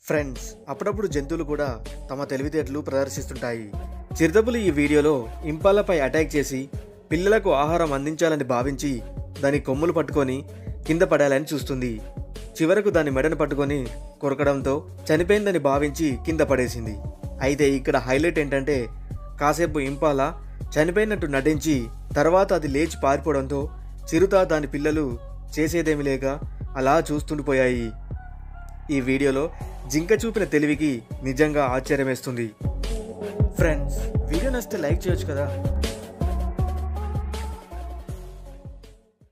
friends అప్పుడప్పుడు జంతువులు కూడా తమ తెలివితేటలు ప్రదర్శిస్తుంటాయి చిరుతపులు ఈ వీడియోలో ఇంపాలపై అటాక్ చేసి పిల్లలకు ఆహారం అందించాలని భావించి దాని కొమ్ములు పట్టుకొని కింద పడాలని చూస్తుంది చివరకు దాని మెడను పట్టుకొని కొరకడంతో చనిపోయిందని భావించి కింద పడేసింది అయితే ఇక్కడ హైలైట్ ఏంటంటే కాసేపు ఇంపాల చనిపోయినట్టు నటించి తర్వాత అది లేచి పారిపోవడంతో చిరుత దాని పిల్లలు చేసేదేమి లేక అలా చూస్తుండిపోయాయి ఈ వీడియోలో జింక చూపిన తెలివికి నిజంగా ఆశ్చర్యమేస్తుంది ఫ్రెండ్స్ వీడియో నచ్చితే లైక్ చేయొచ్చు కదా